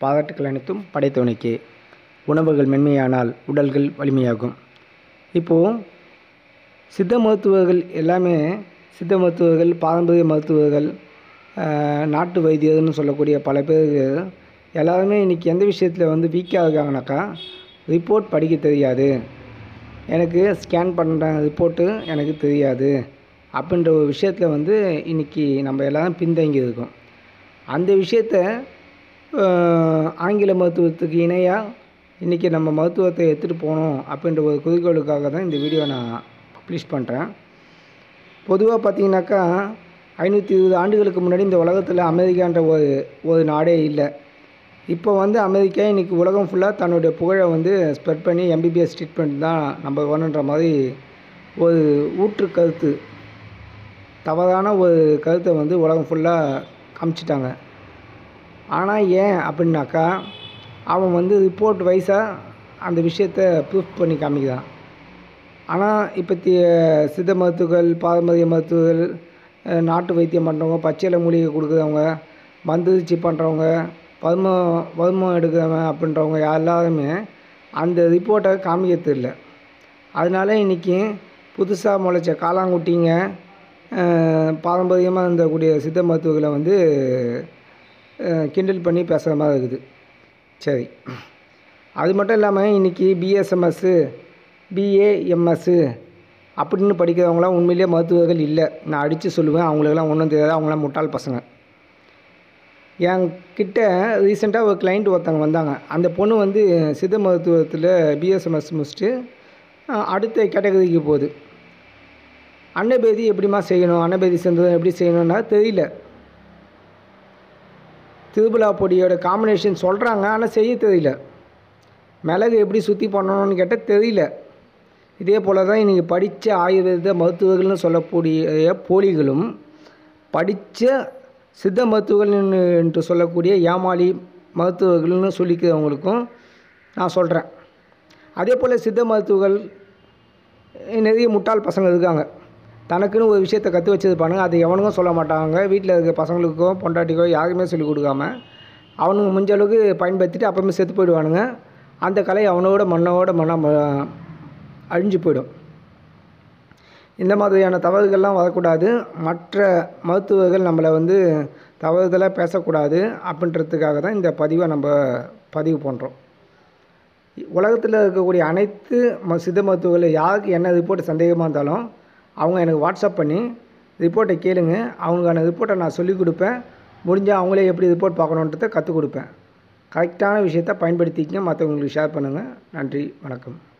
பாராட்டுக்கள் அனைத்தும் படைத்தவனுக்கே உணவுகள் மென்மையானால் உடல்கள் வலிமையாகும் இப்போது சித்த மருத்துவர்கள் எல்லாமே சித்த மருத்துவர்கள் பாரம்பரிய மருத்துவர்கள் ஆஹ், நாட்டு வைத்தியர்னு சொல்லக்கூடிய பல பேர் எல்லாருமே இன்றைக்கி எந்த விஷயத்தில் வந்து வீக்காக இருக்காங்கனாக்கா ரிப்போர்ட் படிக்க தெரியாது எனக்கு ஸ்கேன் பண்ணுற ரிப்போர்ட்டு எனக்கு தெரியாது அப்படின்ற ஒரு விஷயத்தில் வந்து இன்றைக்கி நம்ம எல்லாரும் பின்தங்கி இருக்கோம் அந்த விஷயத்த ஆஹ், ஆங்கில மருத்துவத்துக்கு இணையாக இன்றைக்கி நம்ம மருத்துவத்தை எடுத்துகிட்டு போகணும் அப்படின்ற ஒரு குறிக்கோளுக்காக தான் இந்த வீடியோ நான் பப்ளிஷ் பண்ணுறேன் பொதுவாக பார்த்தீங்கன்னாக்கா ஐநூற்றி இருபது ஆண்டுகளுக்கு முன்னாடி இந்த உலகத்தில் அமெரிக்கான்ற ஒரு ஒரு நாடே இல்லை இப்போ வந்து அமெரிக்கா இன்றைக்கி உலகம் ஃபுல்லாக தன்னுடைய புகழை வந்து ஸ்ப்ரெட் பண்ணி எம்பிபிஎஸ் ட்ரீட்மெண்ட் தான் நம்ம வேணுன்ற மாதிரி ஒரு ஊற்று கருத்து தவறான ஒரு கருத்தை வந்து உலகம் ஃபுல்லாக காமிச்சிட்டாங்க ஆனால் ஏன் அப்படின்னாக்கா அவன் வந்து ரிப்போர்ட் வைஸாக அந்த விஷயத்தை ப்ரூஃப் பண்ணி காமிக்கிறான் ஆனால் இப்போத்திய சித்த மருத்துவர்கள் பாரம்பரிய மருத்துவர்கள் அஹ், நாட்டு வைத்தியம் பண்ணுறவங்க பச்சையில மூலிகை கொடுக்குறவங்க மந்திரிச்சி பண்ணுறவங்க வருமம் வருமம் எடுக்கிறவன் அப்படின்றவங்க எல்லாருமே அந்த ரிப்போர்ட்டை காமிக்கிறது இல்லை அதனால இன்றைக்கி புதுசாக முளைச்ச காளாங்குட்டிங்க பாரம்பரியமாக இருந்தக்கூடிய சித்த மருத்துவர்களை வந்து அஹ், கிண்டல் பண்ணி பேசுகிற மாதிரி இருக்குது சரி அது மட்டும் இல்லாமல் இன்றைக்கி பிஎஸ்எம்எஸ்ஸு பிஏஎம்எஸ்ஸு அப்படின்னு படிக்கிறவங்களாம் உண்மையிலேயே மருத்துவர்கள் இல்லை நான் அடித்து சொல்லுவேன் அவங்களுக்கெல்லாம் ஒன்றும் தெரியாது அவங்களாம் முட்டாள் பசங்க என்கிட்ட ரீசெண்டாக ஒரு கிளைண்ட் ஒருத்தவங்க வந்தாங்க அந்த பொண்ணு வந்து சித்த மருத்துவத்தில் பிஎஸ்எம்எஸ் முடிச்சுட்டு அஹ், அடுத்த கேட்டகரிக்கு போகுது அன்னபேதி எப்படிம்மா செய்யணும் அன்னபேதி செஞ்சது எப்படி செய்யணும்னா தெரியல திருபுலா பொடியோட காம்பினேஷன் சொல்கிறாங்க ஆனால் செய்ய தெரியல மிளகு எப்படி சுற்றி பண்ணணும்னு கேட்டால் தெரியல இதே போல் தான் இன்றைக்கி படித்த ஆயுர்வேத மருத்துவர்கள்னு சொல்லக்கூடிய போலிகளும் படித்த சித்த மருத்துவர்கள் என்று சொல்லக்கூடிய ஏமாளி மருத்துவர்கள்னு சொல்லிக்கிறவங்களுக்கும் நான் சொல்கிறேன் அதே போல் சித்த மருத்துவர்கள் நிறைய முட்டாள் பசங்க இருக்காங்க தனக்குன்னு ஒரு விஷயத்தை கற்று வச்சிருப்பானுங்க அதை எவனுக்கும் சொல்ல மாட்டாங்க வீட்டில் இருக்க பசங்களுக்கோ பொண்டாட்டிக்கோ யாருக்குமே சொல்லிக் கொடுக்காம அவனுங்க முடிஞ்ச அளவுக்கு பயன்படுத்திட்டு அப்புறமே செத்து போயிடுவானுங்க அந்த கலை அவனோட மண்ணோட மண்ணாக அழிஞ்சு போயிடும் இந்த மாதிரியான தவறுகள்லாம் வரக்கூடாது மற்ற மருத்துவர்கள் நம்மளை வந்து தவறுதலாக பேசக்கூடாது அப்படின்றதுக்காக தான் இந்த பதிவை நம்ம பதிவு பண்ணுறோம் உலகத்தில் இருக்கக்கூடிய அனைத்து ம சித்த மருத்துவர்கள் யாருக்கு என்ன ரிப்போர்ட் சந்தேகமாக இருந்தாலும் அவங்க எனக்கு வாட்ஸ்அப் பண்ணி ரிப்போர்ட்டை கேளுங்க அவங்களுக்கான ரிப்போர்ட்டை நான் சொல்லிக் கொடுப்பேன் முடிஞ்சால் அவங்களே எப்படி ரிப்போர்ட் பார்க்கணுன்றதை கற்றுக் கொடுப்பேன் கரெக்டான விஷயத்தை பயன்படுத்திக்கங்க மற்றவங்களுக்கு ஷேர் பண்ணுங்கள் நன்றி வணக்கம்